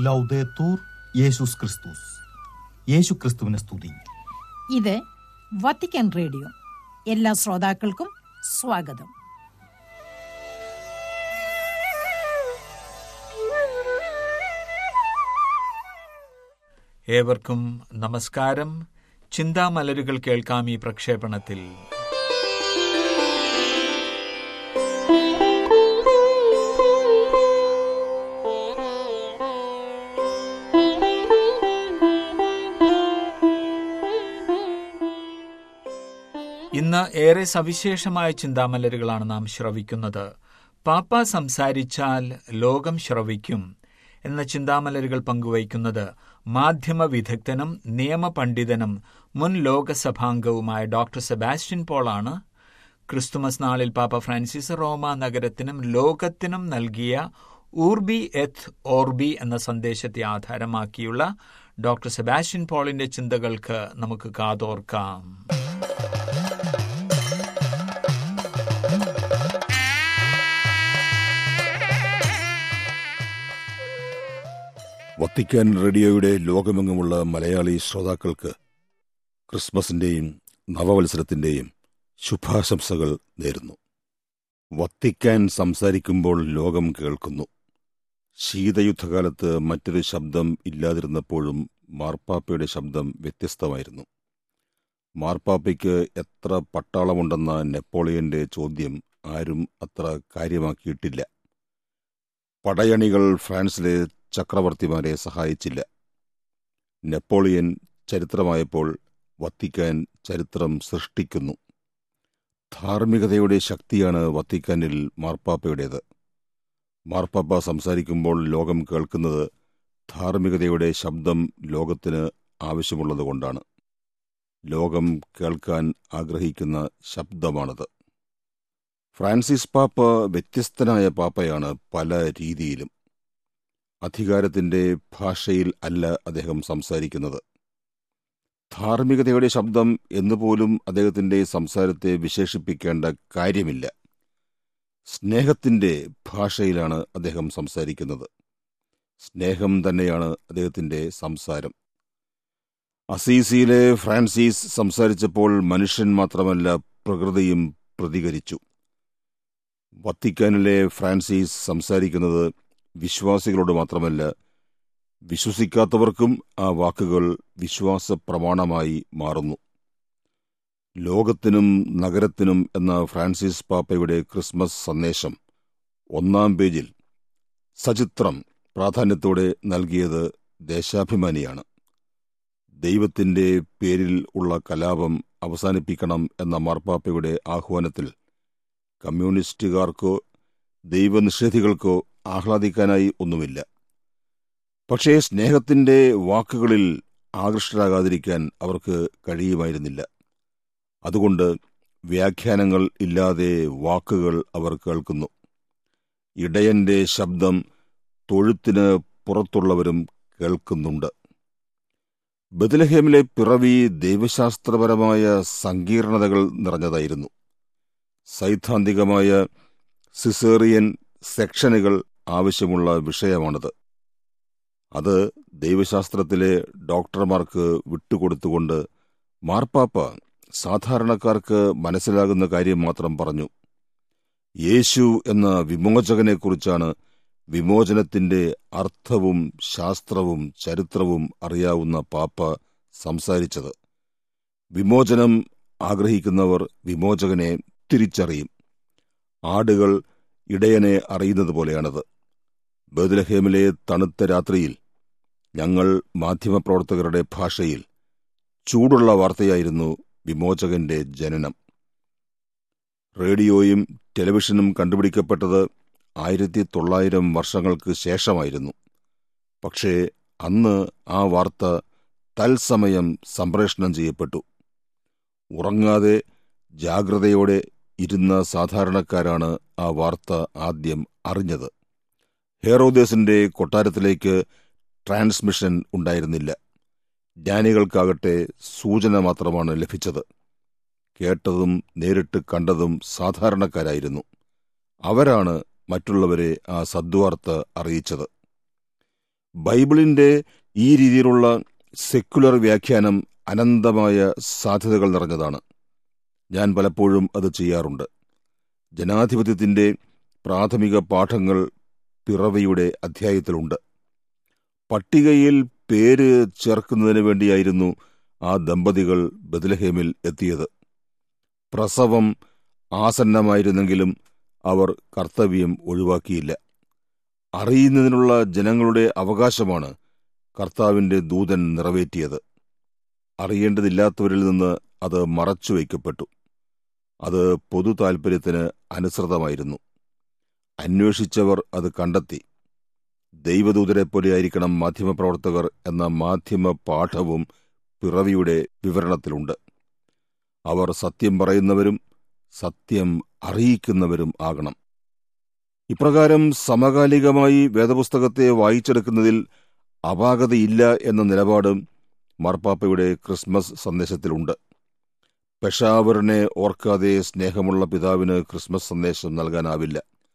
ലൗദേത്തൂർ യേശുസ് ക്രിസ്തുസ് യേശു ക്രിസ്തുവിനെ സ്തുതി ഇത് വത്തിക്കാൻ റേഡിയോ എല്ലാ ശ്രോതാക്കൾക്കും സ്വാഗതം ഏവർക്കും നമസ്കാരം ചിന്താമലരുകൾ കേൾക്കാം ഈ പ്രക്ഷേപണത്തിൽ ഇന്ന് ഏറെ സവിശേഷമായ ചിന്താമലരുകളാണ് നാം ശ്രവിക്കുന്നത് പാപ്പ സംസാരിച്ചാൽ ലോകം ശ്രവിക്കും എന്ന ചിന്താമലരുകൾ പങ്കുവയ്ക്കുന്നത് മാധ്യമ വിദഗ്ധനും നിയമപണ്ഡിതനും മുൻ ലോകസഭാംഗവുമായ ഡോക്ടർ സെബാസ്റ്റ്യൻ പോളാണ് ക്രിസ്തുമസ് നാളിൽ പാപ്പ ഫ്രാൻസിസ് റോമ നഗരത്തിനും ലോകത്തിനും നൽകിയ ഊർബി എത്ത് ഓർബി എന്ന സന്ദേശത്തെ ആധാരമാക്കിയുള്ള ഡോക്ടർ സെബാസ്റ്റ്യൻ പോളിന്റെ ചിന്തകൾക്ക് നമുക്ക് കാതോർക്കാം വത്തിക്കാൻ റേഡിയോയുടെ ലോകമെങ്ങുമുള്ള മലയാളി ശ്രോതാക്കൾക്ക് ക്രിസ്മസിന്റെയും നവവത്സരത്തിന്റെയും ശുഭാശംസകൾ നേരുന്നു വത്തിക്കാൻ സംസാരിക്കുമ്പോൾ ലോകം കേൾക്കുന്നു ശീതയുദ്ധകാലത്ത് മറ്റൊരു ശബ്ദം ഇല്ലാതിരുന്നപ്പോഴും മാർപ്പാപ്പയുടെ ശബ്ദം വ്യത്യസ്തമായിരുന്നു മാർപ്പാപ്പയ്ക്ക് എത്ര പട്ടാളമുണ്ടെന്ന നെപ്പോളിയന്റെ ചോദ്യം ആരും അത്ര കാര്യമാക്കിയിട്ടില്ല പടയണികൾ ഫ്രാൻസിലെ ചക്രവർത്തിമാരെ സഹായിച്ചില്ല നെപ്പോളിയൻ ചരിത്രമായപ്പോൾ വത്തിക്കാൻ ചരിത്രം സൃഷ്ടിക്കുന്നു ധാർമ്മികതയുടെ ശക്തിയാണ് വത്തിക്കാനിൽ മാർപ്പാപ്പയുടേത് മാർപ്പാപ്പ സംസാരിക്കുമ്പോൾ ലോകം കേൾക്കുന്നത് ധാർമ്മികതയുടെ ശബ്ദം ലോകത്തിന് ആവശ്യമുള്ളതുകൊണ്ടാണ് ലോകം കേൾക്കാൻ ആഗ്രഹിക്കുന്ന ശബ്ദമാണത് ഫ്രാൻസിസ് പാപ്പ വ്യത്യസ്തനായ പാപ്പയാണ് പല രീതിയിലും അധികാരത്തിന്റെ ഭാഷയിൽ അല്ല അദ്ദേഹം സംസാരിക്കുന്നത് ധാർമ്മികതയുടെ ശബ്ദം എന്നുപോലും അദ്ദേഹത്തിന്റെ സംസാരത്തെ വിശേഷിപ്പിക്കേണ്ട കാര്യമില്ല സ്നേഹത്തിന്റെ ഭാഷയിലാണ് അദ്ദേഹം സംസാരിക്കുന്നത് സ്നേഹം തന്നെയാണ് അദ്ദേഹത്തിന്റെ സംസാരം അസീസിയിലെ ഫ്രാൻസിസ് സംസാരിച്ചപ്പോൾ മനുഷ്യൻ മാത്രമല്ല പ്രകൃതിയും പ്രതികരിച്ചു വത്തിക്കാനിലെ ഫ്രാൻസിസ് സംസാരിക്കുന്നത് വിശ്വാസികളോട് മാത്രമല്ല വിശ്വസിക്കാത്തവർക്കും ആ വാക്കുകൾ വിശ്വാസ പ്രമാണമായി മാറുന്നു ലോകത്തിനും നഗരത്തിനും എന്ന ഫ്രാൻസിസ് പാപ്പയുടെ ക്രിസ്മസ് സന്ദേശം ഒന്നാം പേജിൽ സചിത്രം പ്രാധാന്യത്തോടെ നൽകിയത് ദേശാഭിമാനിയാണ് ദൈവത്തിന്റെ പേരിൽ ഉള്ള കലാപം അവസാനിപ്പിക്കണം എന്ന മാർപ്പാപ്പയുടെ ആഹ്വാനത്തിൽ കമ്മ്യൂണിസ്റ്റുകാർക്കോ ദൈവനിഷേധികൾക്കോ ആഹ്ലാദിക്കാനായി ഒന്നുമില്ല പക്ഷേ സ്നേഹത്തിന്റെ വാക്കുകളിൽ ആകൃഷ്ടരാകാതിരിക്കാൻ അവർക്ക് കഴിയുമായിരുന്നില്ല അതുകൊണ്ട് വ്യാഖ്യാനങ്ങൾ ഇല്ലാതെ വാക്കുകൾ അവർ കേൾക്കുന്നു ഇടയന്റെ ശബ്ദം തൊഴുത്തിന് പുറത്തുള്ളവരും കേൾക്കുന്നുണ്ട് ബദലഹേമിലെ പിറവി ദൈവശാസ്ത്രപരമായ സങ്കീർണതകൾ നിറഞ്ഞതായിരുന്നു സൈദ്ധാന്തികമായ സിസേറിയൻ സെക്ഷനുകൾ ആവശ്യമുള്ള വിഷയമാണത് അത് ദൈവശാസ്ത്രത്തിലെ ഡോക്ടർമാർക്ക് വിട്ടുകൊടുത്തുകൊണ്ട് മാർപ്പാപ്പ സാധാരണക്കാർക്ക് മനസ്സിലാകുന്ന കാര്യം മാത്രം പറഞ്ഞു യേശു എന്ന വിമോചകനെക്കുറിച്ചാണ് വിമോചനത്തിന്റെ അർത്ഥവും ശാസ്ത്രവും ചരിത്രവും അറിയാവുന്ന പാപ്പ സംസാരിച്ചത് വിമോചനം ആഗ്രഹിക്കുന്നവർ വിമോചകനെ തിരിച്ചറിയും ആടുകൾ ഇടയനെ അറിയുന്നത് പോലെയാണത് ബദലഹേമിലെ തണുത്ത രാത്രിയിൽ ഞങ്ങൾ മാധ്യമപ്രവർത്തകരുടെ ഭാഷയിൽ ചൂടുള്ള വാർത്തയായിരുന്നു വിമോചകന്റെ ജനനം റേഡിയോയും ടെലിവിഷനും കണ്ടുപിടിക്കപ്പെട്ടത് ആയിരത്തി തൊള്ളായിരം വർഷങ്ങൾക്ക് ശേഷമായിരുന്നു പക്ഷേ അന്ന് ആ വാർത്ത തത്സമയം സംപ്രേഷണം ചെയ്യപ്പെട്ടു ഉറങ്ങാതെ ജാഗ്രതയോടെ ഇരുന്ന സാധാരണക്കാരാണ് ആ വാർത്ത ആദ്യം അറിഞ്ഞത് ഹേറോദേസിന്റെ കൊട്ടാരത്തിലേക്ക് ട്രാൻസ്മിഷൻ ഉണ്ടായിരുന്നില്ല ജ്ഞാനികൾക്കാകട്ടെ സൂചന മാത്രമാണ് ലഭിച്ചത് കേട്ടതും നേരിട്ട് കണ്ടതും സാധാരണക്കാരായിരുന്നു അവരാണ് മറ്റുള്ളവരെ ആ സദ്വാർത്ത അറിയിച്ചത് ബൈബിളിന്റെ ഈ രീതിയിലുള്ള സെക്കുലർ വ്യാഖ്യാനം അനന്തമായ സാധ്യതകൾ നിറഞ്ഞതാണ് ഞാൻ പലപ്പോഴും അത് ചെയ്യാറുണ്ട് ജനാധിപത്യത്തിന്റെ പ്രാഥമിക പാഠങ്ങൾ പിറവിയുടെ അധ്യായത്തിലുണ്ട് പട്ടികയിൽ പേര് ചേർക്കുന്നതിന് വേണ്ടിയായിരുന്നു ആ ദമ്പതികൾ ബദലഹേമിൽ എത്തിയത് പ്രസവം ആസന്നമായിരുന്നെങ്കിലും അവർ കർത്തവ്യം ഒഴിവാക്കിയില്ല അറിയുന്നതിനുള്ള ജനങ്ങളുടെ അവകാശമാണ് കർത്താവിന്റെ ദൂതൻ നിറവേറ്റിയത് അറിയേണ്ടതില്ലാത്തവരിൽ നിന്ന് അത് മറച്ചുവയ്ക്കപ്പെട്ടു അത് പൊതു താൽപര്യത്തിന് അനുസൃതമായിരുന്നു അന്വേഷിച്ചവർ അത് കണ്ടെത്തി ദൈവദൂതരെ പോലെയായിരിക്കണം മാധ്യമപ്രവർത്തകർ എന്ന മാധ്യമ പാഠവും പിറവിയുടെ വിവരണത്തിലുണ്ട് അവർ സത്യം പറയുന്നവരും സത്യം അറിയിക്കുന്നവരും ആകണം ഇപ്രകാരം സമകാലികമായി വേദപുസ്തകത്തെ വായിച്ചെടുക്കുന്നതിൽ അപാകതയില്ല എന്ന നിലപാട് മാർപ്പാപ്പയുടെ ക്രിസ്മസ് സന്ദേശത്തിലുണ്ട് പെഷാവറിനെ ഓർക്കാതെ സ്നേഹമുള്ള പിതാവിന് ക്രിസ്മസ് സന്ദേശം നൽകാനാവില്ല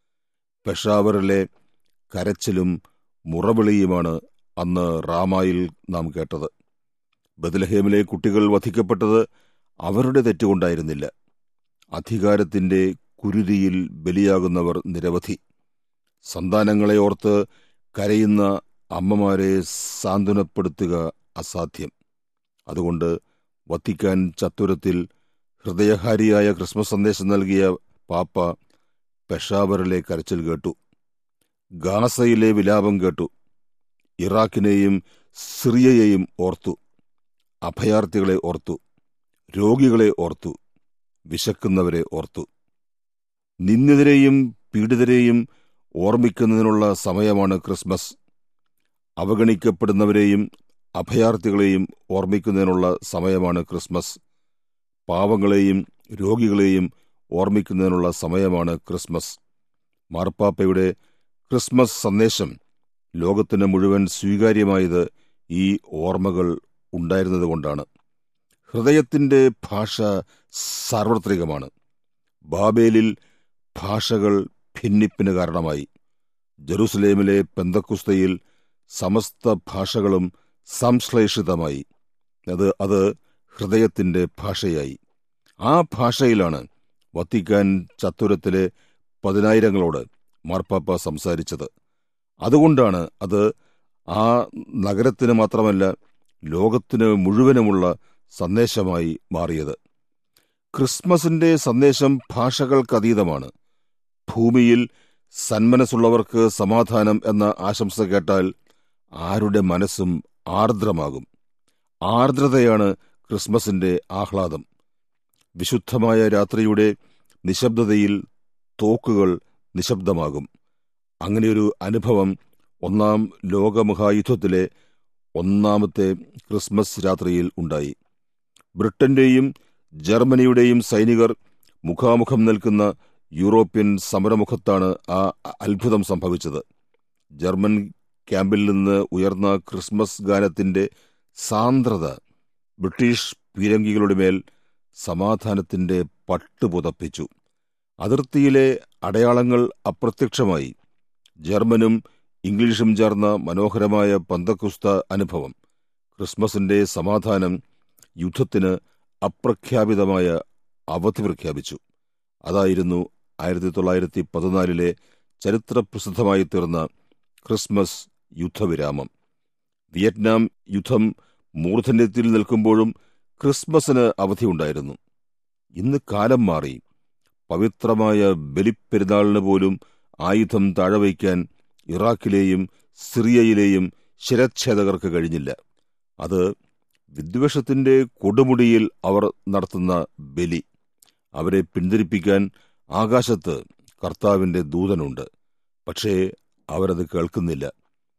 പെഷാവറിലെ കരച്ചിലും മുറവിളിയുമാണ് അന്ന് റാമായിൽ നാം കേട്ടത് ബദലഹേമിലെ കുട്ടികൾ വധിക്കപ്പെട്ടത് അവരുടെ തെറ്റുകൊണ്ടായിരുന്നില്ല അധികാരത്തിന്റെ കുരുതിയിൽ ബലിയാകുന്നവർ നിരവധി സന്താനങ്ങളെ ഓർത്ത് കരയുന്ന അമ്മമാരെ സാന്ത്വനപ്പെടുത്തുക അസാധ്യം അതുകൊണ്ട് വത്തിക്കാൻ ചത്തുരത്തിൽ ഹൃദയഹാരിയായ ക്രിസ്മസ് സന്ദേശം നൽകിയ പാപ്പ പെഷാവറിലെ കരച്ചിൽ കേട്ടു ഗാസയിലെ വിലാപം കേട്ടു ഇറാഖിനെയും സിറിയയെയും ഓർത്തു അഭയാർത്ഥികളെ ഓർത്തു രോഗികളെ ഓർത്തു വിശക്കുന്നവരെ ഓർത്തു നിന്ദിതരെയും പീഡിതരെയും ഓർമ്മിക്കുന്നതിനുള്ള സമയമാണ് ക്രിസ്മസ് അവഗണിക്കപ്പെടുന്നവരെയും അഭയാർത്ഥികളെയും ഓർമ്മിക്കുന്നതിനുള്ള സമയമാണ് ക്രിസ്മസ് പാവങ്ങളെയും രോഗികളെയും ഓർമ്മിക്കുന്നതിനുള്ള സമയമാണ് ക്രിസ്മസ് മാർപ്പാപ്പയുടെ ക്രിസ്മസ് സന്ദേശം ലോകത്തിന് മുഴുവൻ സ്വീകാര്യമായത് ഈ ഓർമ്മകൾ ഉണ്ടായിരുന്നതുകൊണ്ടാണ് ഹൃദയത്തിന്റെ ഭാഷ സാർവത്രികമാണ് ബാബേലിൽ ഭാഷകൾ ഭിന്നിപ്പിന് കാരണമായി ജെറുസലേമിലെ പെന്തക്കുസ്തയിൽ സമസ്ത ഭാഷകളും സംശ്ലേഷിതമായി അത് അത് ഹൃദയത്തിന്റെ ഭാഷയായി ആ ഭാഷയിലാണ് വത്തിക്കാൻ ചത്തുരത്തിലെ പതിനായിരങ്ങളോട് മാർപ്പാപ്പ സംസാരിച്ചത് അതുകൊണ്ടാണ് അത് ആ നഗരത്തിന് മാത്രമല്ല ലോകത്തിന് മുഴുവനുമുള്ള സന്ദേശമായി മാറിയത് ക്രിസ്മസിന്റെ സന്ദേശം ഭാഷകൾക്കതീതമാണ് ഭൂമിയിൽ സന്മനസ്സുള്ളവർക്ക് സമാധാനം എന്ന ആശംസ കേട്ടാൽ ആരുടെ മനസ്സും ആർദ്രമാകും ആർദ്രതയാണ് ക്രിസ്മസിന്റെ ആഹ്ലാദം വിശുദ്ധമായ രാത്രിയുടെ നിശബ്ദതയിൽ തോക്കുകൾ നിശബ്ദമാകും അങ്ങനെയൊരു അനുഭവം ഒന്നാം ലോകമഹായുദ്ധത്തിലെ ഒന്നാമത്തെ ക്രിസ്മസ് രാത്രിയിൽ ഉണ്ടായി ബ്രിട്ടന്റെയും ജർമ്മനിയുടെയും സൈനികർ മുഖാമുഖം നിൽക്കുന്ന യൂറോപ്യൻ സമരമുഖത്താണ് ആ അത്ഭുതം സംഭവിച്ചത് ജർമ്മൻ ക്യാമ്പിൽ നിന്ന് ഉയർന്ന ക്രിസ്മസ് ഗാനത്തിന്റെ സാന്ദ്രത ബ്രിട്ടീഷ് പീരങ്കികളുടെ മേൽ സമാധാനത്തിന്റെ പട്ട് പുതപ്പിച്ചു അതിർത്തിയിലെ അടയാളങ്ങൾ അപ്രത്യക്ഷമായി ജർമ്മനും ഇംഗ്ലീഷും ചേർന്ന മനോഹരമായ പന്തക്കുസ്ത അനുഭവം ക്രിസ്മസിന്റെ സമാധാനം യുദ്ധത്തിന് അപ്രഖ്യാപിതമായ അവധി പ്രഖ്യാപിച്ചു അതായിരുന്നു ആയിരത്തി തൊള്ളായിരത്തി പതിനാലിലെ ചരിത്രപ്രസിദ്ധമായി തീർന്ന ക്രിസ്മസ് യുദ്ധവിരാമം വിയറ്റ്നാം യുദ്ധം മൂർധന്യത്തിൽ നിൽക്കുമ്പോഴും ക്രിസ്മസിന് അവധിയുണ്ടായിരുന്നു ഇന്ന് കാലം മാറി പവിത്രമായ ബലിപ്പെരുന്നാളിന് പോലും ആയുധം താഴവയ്ക്കാൻ ഇറാഖിലെയും സിറിയയിലെയും ശിരച്ഛേദകർക്ക് കഴിഞ്ഞില്ല അത് വിദ്വേഷത്തിന്റെ കൊടുമുടിയിൽ അവർ നടത്തുന്ന ബലി അവരെ പിന്തിരിപ്പിക്കാൻ ആകാശത്ത് കർത്താവിന്റെ ദൂതനുണ്ട് പക്ഷേ അവരത് കേൾക്കുന്നില്ല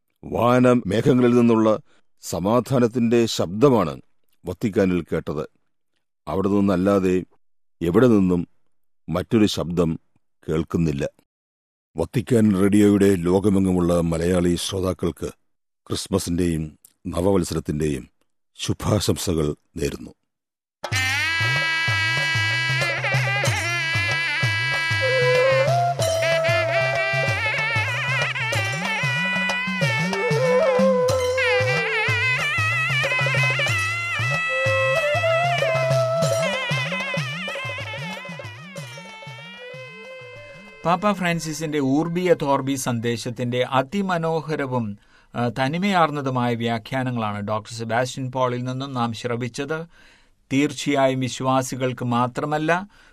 വാന മേഘങ്ങളിൽ നിന്നുള്ള സമാധാനത്തിന്റെ ശബ്ദമാണ് വത്തിക്കാനിൽ കേട്ടത് അവിടെ നിന്നല്ലാതെ എവിടെ നിന്നും മറ്റൊരു ശബ്ദം കേൾക്കുന്നില്ല വത്തിക്കാൻ റേഡിയോയുടെ ലോകമെങ്ങുമുള്ള മലയാളി ശ്രോതാക്കൾക്ക് ക്രിസ്മസിന്റെയും നവവത്സരത്തിന്റെയും ശുഭാശംസകൾ നേരുന്നു പാപ്പ ഫ്രാൻസിസിന്റെ ഊർബിയ തോർബി സന്ദേശത്തിന്റെ അതിമനോഹരവും ആ, തനിമയാർന്നതുമായ വ്യാഖ്യാനങ്ങളാണ് ഡോക്ടർ സെബാസ്റ്റ്യൻ പോളിൽ നിന്നും നാം ശ്രവിച്ചത് തീർച്ചയായും വിശ്വാസികൾക്ക് മാത്രമല്ല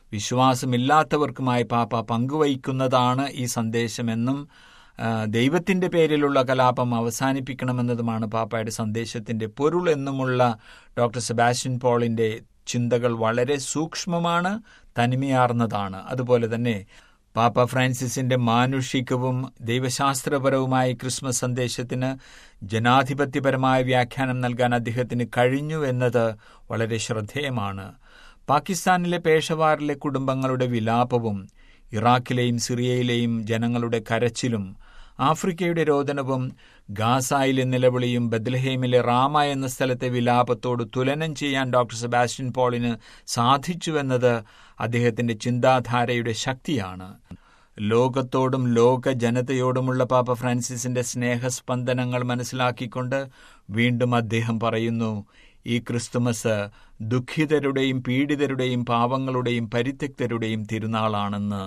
വിശ്വാസമില്ലാത്തവർക്കുമായി പാപ്പ പങ്കുവയ്ക്കുന്നതാണ് ഈ സന്ദേശമെന്നും ആ, ദൈവത്തിന്റെ പേരിലുള്ള കലാപം അവസാനിപ്പിക്കണമെന്നതുമാണ് പാപ്പയുടെ സന്ദേശത്തിന്റെ പൊരുൾ എന്നുമുള്ള ഡോക്ടർ സെബാസ്റ്റ്യൻ പോളിന്റെ ചിന്തകൾ വളരെ സൂക്ഷ്മമാണ് തനിമയാർന്നതാണ് അതുപോലെ തന്നെ പാപ്പ ഫ്രാൻസിസിന്റെ മാനുഷികവും ദൈവശാസ്ത്രപരവുമായ ക്രിസ്മസ് സന്ദേശത്തിന് ജനാധിപത്യപരമായ വ്യാഖ്യാനം നൽകാൻ അദ്ദേഹത്തിന് കഴിഞ്ഞു എന്നത് വളരെ ശ്രദ്ധേയമാണ് പാകിസ്ഥാനിലെ പേഷവാറിലെ കുടുംബങ്ങളുടെ വിലാപവും ഇറാഖിലെയും സിറിയയിലെയും ജനങ്ങളുടെ കരച്ചിലും ആഫ്രിക്കയുടെ രോദനവും ഗാസായിലെ നിലവിളിയും ബദ്ലഹേമിലെ റാമ എന്ന സ്ഥലത്തെ വിലാപത്തോട് തുലനം ചെയ്യാൻ ഡോക്ടർ സെബാസ്റ്റ്യൻ പോളിന് സാധിച്ചുവെന്നത് അദ്ദേഹത്തിന്റെ ചിന്താധാരയുടെ ശക്തിയാണ് ലോകത്തോടും ലോക ജനതയോടുമുള്ള പാപ്പ ഫ്രാൻസിസിന്റെ സ്നേഹസ്പന്ദനങ്ങൾ മനസ്സിലാക്കിക്കൊണ്ട് വീണ്ടും അദ്ദേഹം പറയുന്നു ഈ ക്രിസ്തുമസ് ദുഃഖിതരുടെയും പീഡിതരുടെയും പാവങ്ങളുടെയും പരിത്യക്തരുടെയും തിരുനാളാണെന്ന്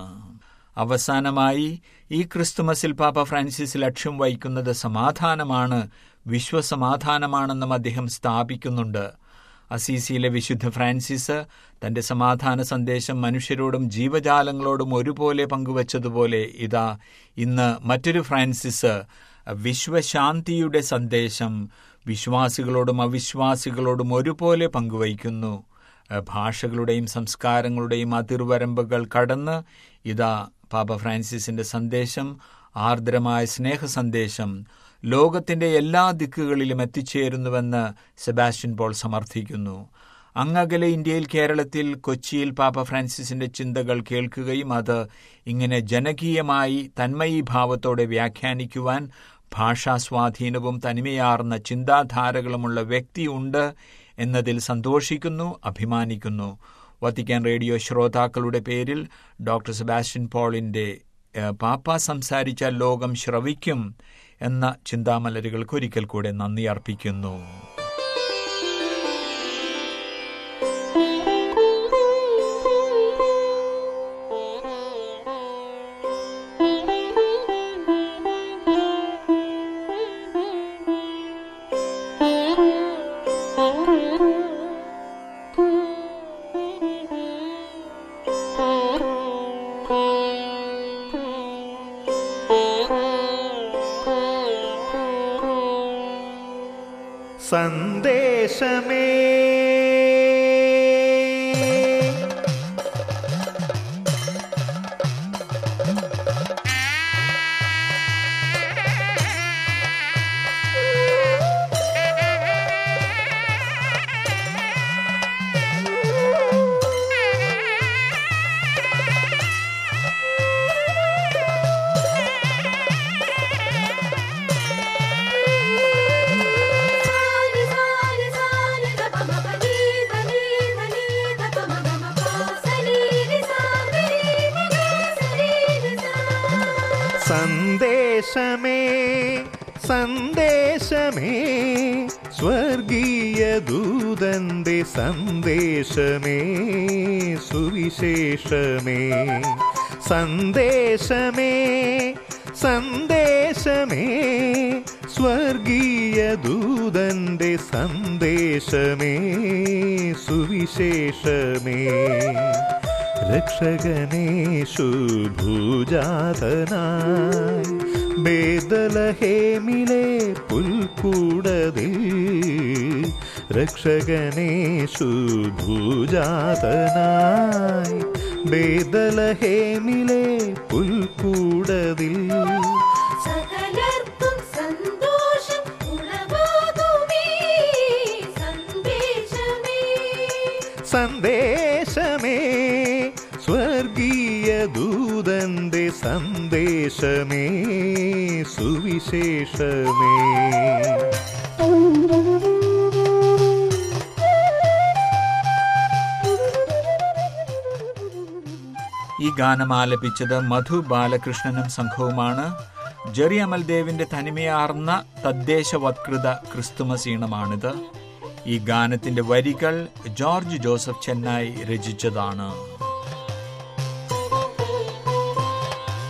അവസാനമായി ഈ ക്രിസ്തുമസിൽ പാപ്പ ഫ്രാൻസിസ് ലക്ഷ്യം വഹിക്കുന്നത് സമാധാനമാണ് വിശ്വസമാധാനമാണെന്നും അദ്ദേഹം സ്ഥാപിക്കുന്നുണ്ട് അസീസിയിലെ വിശുദ്ധ ഫ്രാൻസിസ് തന്റെ സമാധാന സന്ദേശം മനുഷ്യരോടും ജീവജാലങ്ങളോടും ഒരുപോലെ പങ്കുവച്ചതുപോലെ ഇതാ ഇന്ന് മറ്റൊരു ഫ്രാൻസിസ് വിശ്വശാന്തിയുടെ സന്ദേശം വിശ്വാസികളോടും അവിശ്വാസികളോടും ഒരുപോലെ പങ്കുവയ്ക്കുന്നു ഭാഷകളുടെയും സംസ്കാരങ്ങളുടെയും അതിർവരമ്പുകൾ കടന്ന് ഇതാ പാപ്പ ഫ്രാൻസിസിന്റെ സന്ദേശം ആർദ്രമായ സ്നേഹ സന്ദേശം ലോകത്തിന്റെ എല്ലാ ദിക്കുകളിലും എത്തിച്ചേരുന്നുവെന്ന് സെബാസ്റ്റ്യൻ പോൾ സമർത്ഥിക്കുന്നു അങ്ങകലെ ഇന്ത്യയിൽ കേരളത്തിൽ കൊച്ചിയിൽ പാപ്പ ഫ്രാൻസിസിന്റെ ചിന്തകൾ കേൾക്കുകയും അത് ഇങ്ങനെ ജനകീയമായി തന്മയീഭാവത്തോടെ വ്യാഖ്യാനിക്കുവാൻ ഭാഷാസ്വാധീനവും തനിമയാർന്ന ചിന്താധാരകളുമുള്ള വ്യക്തിയുണ്ട് എന്നതിൽ സന്തോഷിക്കുന്നു അഭിമാനിക്കുന്നു വത്തിക്കാൻ റേഡിയോ ശ്രോതാക്കളുടെ പേരിൽ ഡോക്ടർ സെബാസ്റ്റ്യൻ പോളിന്റെ ഏഹ്, പാപ്പ സംസാരിച്ച ലോകം ശ്രവിക്കും എന്ന ചിന്താമലരുകൾക്ക് ഒരിക്കൽ കൂടെ നന്ദി അർപ്പിക്കുന്നു സന്ദേശമേ സാനി സാനി സാനി ദ പമ പനി ധനി ധനി ദ പമ ഗമ പ സനി രി സാ ഗരി രി സരി രി സാ സന്ദേശമേ സന്ദേശമേ സ്വർഗീയ ദൂതന്റെ സന്ദേശമേ സുവിശേഷമേ സന്ദേശമേ സന്ദേശമേ സ്വർഗീയ ദൂതന്റെ സന്ദേശമേ സുവിശേഷമേ രക്ഷകനേഷു ഭൂജാതനായി ബേദലഹേമിലെ പുൽക്കൂടതിൽ രക്ഷകനേഷു ഭൂജാതനായി ബേദലഹേമിലെ പുൽക്കൂടതിൽ സകലർക്കും സന്തോഷം ഉളവാകുമേ സന്ദേശമേ സന്ദേശമേ സ്വർഗീയ ദൂതന്റെ സന്ദേശമേ സുവിശേഷമേ ഈ ഗാനം ആലപിച്ചത് മധു ബാലകൃഷ്ണനും സംഘവുമാണ് ജെറി അമൽദേവിന്റെ തനിമയാർന്ന തദ്ദേശവത്കൃത ക്രിസ്തുമസ് ഈണമാണിത് ഈ ഗാനത്തിന്റെ വരികൾ ജോർജ് ജോസഫ് ചെന്നായി രചിച്ചതാണ്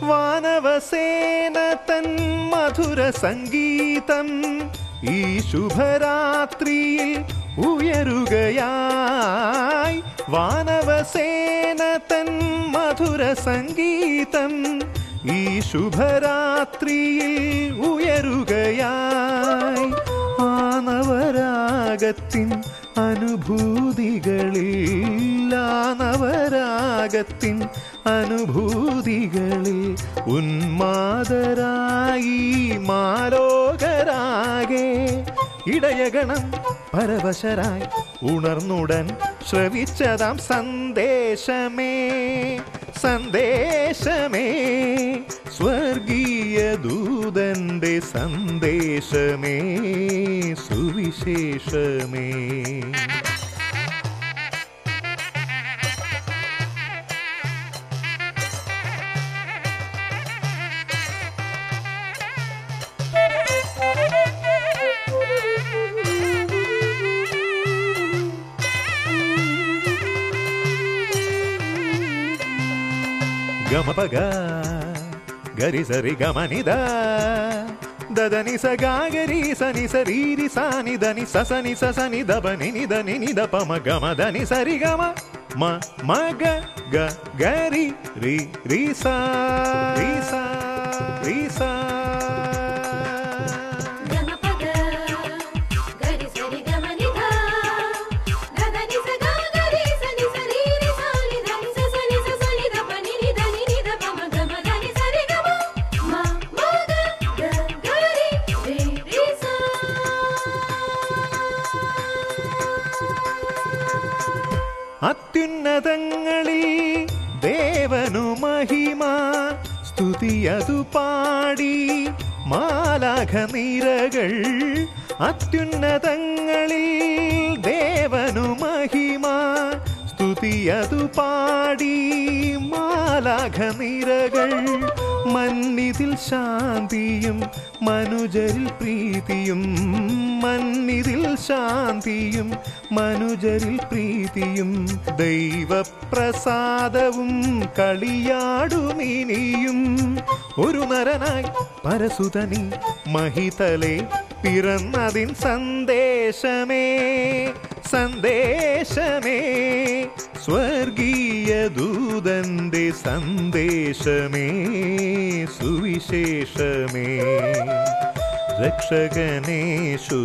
വാനവസേന തൻ മധുര സംഗീതം ഈ ശുഭരാത്രിയിൽ ഉയരുകയായി വാനവസേന തൻ മധുര സംഗീതം ഈ ശുഭരാത്രിയിൽ ഉയരുകയായി ആനവരാഗത്തിൻ അനുഭൂതികളിൽ ആനവരാഗത്തിൻ അനുഭൂതികളിൽ ഉന്മാദരായി മാലോകരാകെ ഇടയഗണം പരവശരായി ഉണർന്നുടൻ ശ്രവിച്ചതാം സന്ദേശമേ സന്ദേശമേ സ്വർഗീയ ദൂതന്റെ സന്ദേശമേ സുവിശേഷമേ గమపగ గరి సరి గమనిద దదని స గాగరి సని సరీరి సాని దని ససని ససని దబని నిదని నిద పమ గమ దని సరి గమ మ మగ గ గరి రి రి సా రి సా రి సా గమపగ గరి సరి గమనిధ గదని స గరి సని సరి రి సాని దని స సని స సని ద పని ని దని ని ద పమ గమ దని సరి గమ మ మ గ గ గరి రి రి సా അത്യുന്നതങ്ങളിൽ ദേവനു മഹിമ സ്തുതിയതു പാടി മാലാഖ നിരകൾ അത്യുന്നതങ്ങളിൽ ദേവനു മഹിമ സ്തുതിയതു പാടി മാലാഖ നിരകൾ മന്നിതിൽ ശാന്തിയും മനുജരിൽ പ്രീതിയും മന്നിതിൽ ശാന്തിയും മനുജരിൽ പ്രീതിയും ദൈവപ്രസാദവും കളിയാടുമിനിയും ഒരു നരനായി പരസുതനി മഹിതലെ പിറന്നതിൻ സന്ദേശമേ സന്ദേശമേ സ്വർഗീയ ദൂതന്റെ സന്ദേശമേ സുവിശേഷമേ രക്ഷകനേശു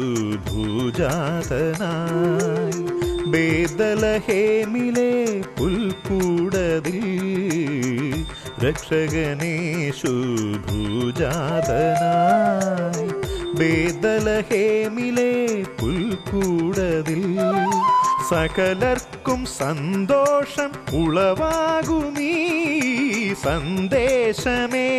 ഭൂജാതനായി ബേദലഹേമിലെ പുൽക്കൂടതിൽ രക്ഷകനേശു ഭൂജാതനായി ബേദലഹേമിലെ പുൽക്കൂടതിൽ സകലർക്കും സന്തോഷം ഉളവാകുമീ സന്ദേശമേ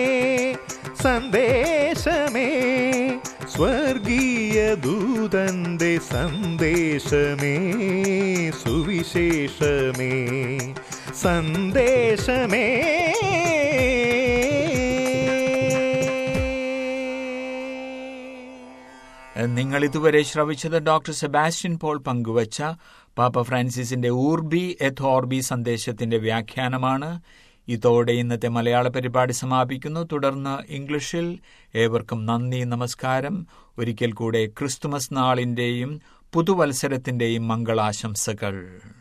സന്ദേശമേ സ്വർഗീയ ദൂതന്റെ സന്ദേശമേ സുവിശേഷമേ സന്ദേശമേ നിങ്ങൾ ഇതുവരെ ശ്രവിച്ചത് ഡോക്ടർ സെബാസ്റ്റ്യൻ പോൾ പങ്കുവച്ച പാപ്പ ഫ്രാൻസിസിന്റെ ഊർബി എഥോർബി സന്ദേശത്തിന്റെ വ്യാഖ്യാനമാണ് ഇതോടെ ഇന്നത്തെ മലയാള പരിപാടി സമാപിക്കുന്നു തുടർന്ന് ഇംഗ്ലീഷിൽ ഏവർക്കും നന്ദി നമസ്കാരം ഒരിക്കൽ കൂടെ ക്രിസ്തുമസ് നാളിന്റെയും പുതുവത്സരത്തിന്റെയും മംഗളാശംസകൾ